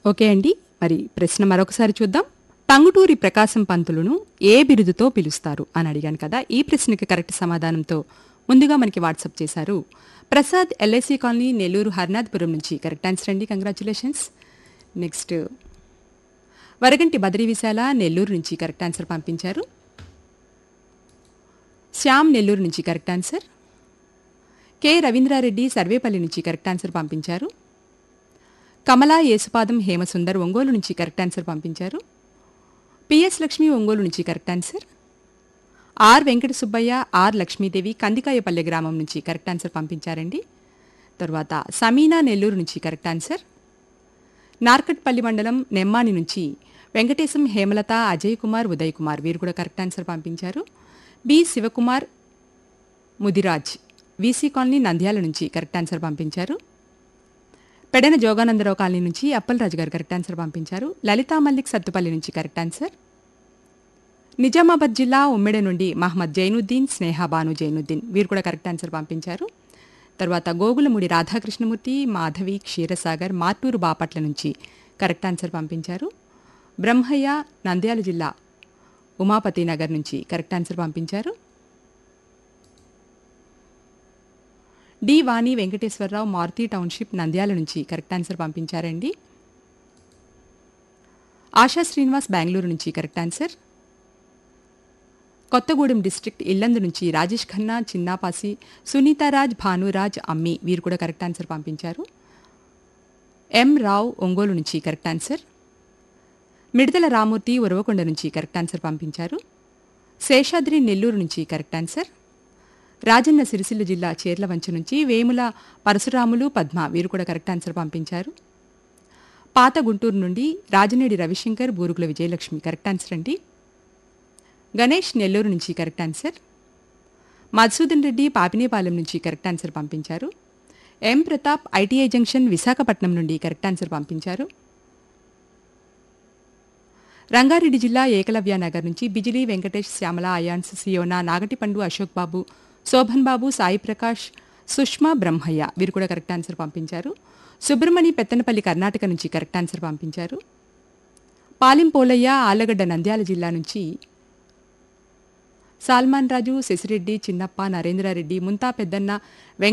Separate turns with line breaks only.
okay అండి మరి ప్రశ్న మరొకసారి చూద్దాం టంగుటూరి ప్రకాశం పంతులను ఏ బిరుదుతో పిలుస్తారు అని అడిగాను కదా ఈ ప్రశ్నకి కరెక్ట్ సమాధానంతో ముందుగా మనకి వాట్సాప్ చేశారు ప్రసాద్ ఎల్ఐసి కాలనీ నెల్లూరు హర్నాథ్పురం నుంచి కరెక్ట్ ఆన్సర్ అండి కంగ్రాచులేషన్స్ నెక్స్ట్ వరగంటి బద్రీ విశాల నెల్లూరు నుంచి కరెక్ట్ ఆన్సర్ పంపించారు శ్యామ్ నెల్లూరు నుంచి correct answer K Ravindra Reddy Sarvepalli నుంచి కరెక్ట్ ఆన్సర్ పంపించారు కమలా యేసుపాదం హేమసుందర్ ఒంగోలు నుంచి కరెక్ట్ ఆన్సర్ పంపించారు పిఎస్ లక్ష్మి ఒంగోలు నుంచి correct answer R Venkata Subbaiah R Lakshmidevi Kandikayapalle గ్రామం నుంచి కరెక్ట్ ఆన్సర్ పంపించారండి తర్వాత సమీనా నెల్లూరు నుంచి కరెక్ట్ ఆన్సర్ నార్కట్పల్లి మండలం నెమ్మాని నుంచి వెంకటేశం హేమలత అజయ్ కుమార్ ఉదయ్ కుమార్ వీరు కూడా కరెక్ట్ ఆన్సర్ పంపించారు B Shivakumar Mudiraj VC colony Nandyal నుంచి కరెక్ట్ ఆన్సర్ పంపించారు పెడన జోగానందరావు కాలనీ నుంచి అప్పలరాజు గారు కరెక్ట్ ఆన్సర్ పంపించారు లలితా మల్లిక్ సత్తుపల్లి నుంచి కరెక్ట్ ఆన్సర్ నిజామాబాద్ జిల్లా ఉమ్మెడ నుండి మహమ్మద్ జైనుద్దీన్ స్నేహ బాను జైనుద్దీన్ వీరు కూడా కరెక్ట్ ఆన్సర్ పంపించారు తర్వాత గోగులముడి రాధాకృష్ణమూర్తి మాధవి క్షీరసాగర్ మార్టూరు బాపట్ల నుంచి కరెక్ట్ ఆన్సర్ పంపించారు బ్రహ్మయ్య నంద్యాల జిల్లా ఉమాపతి నగర్ నుంచి కరెక్ట్ ఆన్సర్ పంపించారు డి వాణి వెంకటేశ్వరరావు మారుతి టౌన్షిప్ నంద్యాల నుంచి కరెక్ట్ ఆన్సర్ పంపించారండి ఆశా శ్రీనివాస్ బెంగళూరు నుంచి correct answer Kothagudem district Yellandu నుంచి రాజేష్ ఖన్నా చిన్నాపాసి సునీతారాజ్ భానురాజ్ అమ్మి వీరు కూడా కరెక్ట్ ఆన్సర్ పంపించారు ఎం రావు ఒంగోలు నుంచి కరెక్ట్ ఆన్సర్ మిడతల రామూర్తి ఉరవకొండ నుంచి కరెక్ట్ ఆన్సర్ పంపించారు శేషాద్రి నెల్లూరు నుంచి కరెక్ట్ ఆన్సర్ రాజన్న సిరిసిల్ల జిల్లా చీర్లవంచ నుంచి వేముల పరశురాములు పద్మ వీరు కూడా కరెక్ట్ ఆన్సర్ పంపించారు పాత గుంటూరు నుండి రాజనేడి రవిశంకర్ బూరుగుల విజయలక్ష్మి కరెక్ట్ ఆన్సర్ అండి గణేష్ నెల్లూరు నుంచి కరెక్ట్ ఆన్సర్ మధుసూదన్ రెడ్డి పాపినేపాలెం నుంచి కరెక్ట్ ఆన్సర్ పంపించారు M Pratap ITI junction Visakhapatnam నుండి కరెక్ట్ ఆన్సర్ పంపించారు రంగారెడ్డి జిల్లా ఏకలవ్య నగర్ నుంచి బిజిలీ వెంకటేష్ శ్యామల అయాన్స్ సియోనా నాగటిపండు అశోక్ బాబు శోభన్ బాబు సాయి ప్రకాష్ సుష్మా బ్రహ్మయ్య వీరు కూడా కరెక్ట్ ఆన్సర్ పంపించారు సుబ్రమణి పెత్తనపల్లి కర్ణాటక నుంచి కరెక్ట్ ఆన్సర్ పంపించారు పాలిం పోలయ్య ఆలగడ్డ నంద్యాల జిల్లా నుంచి సాల్మాన్ రాజు శశిరెడ్డి చిన్నప్ప నరేంద్రారెడ్డి ముంతా పెద్దన్న వెంక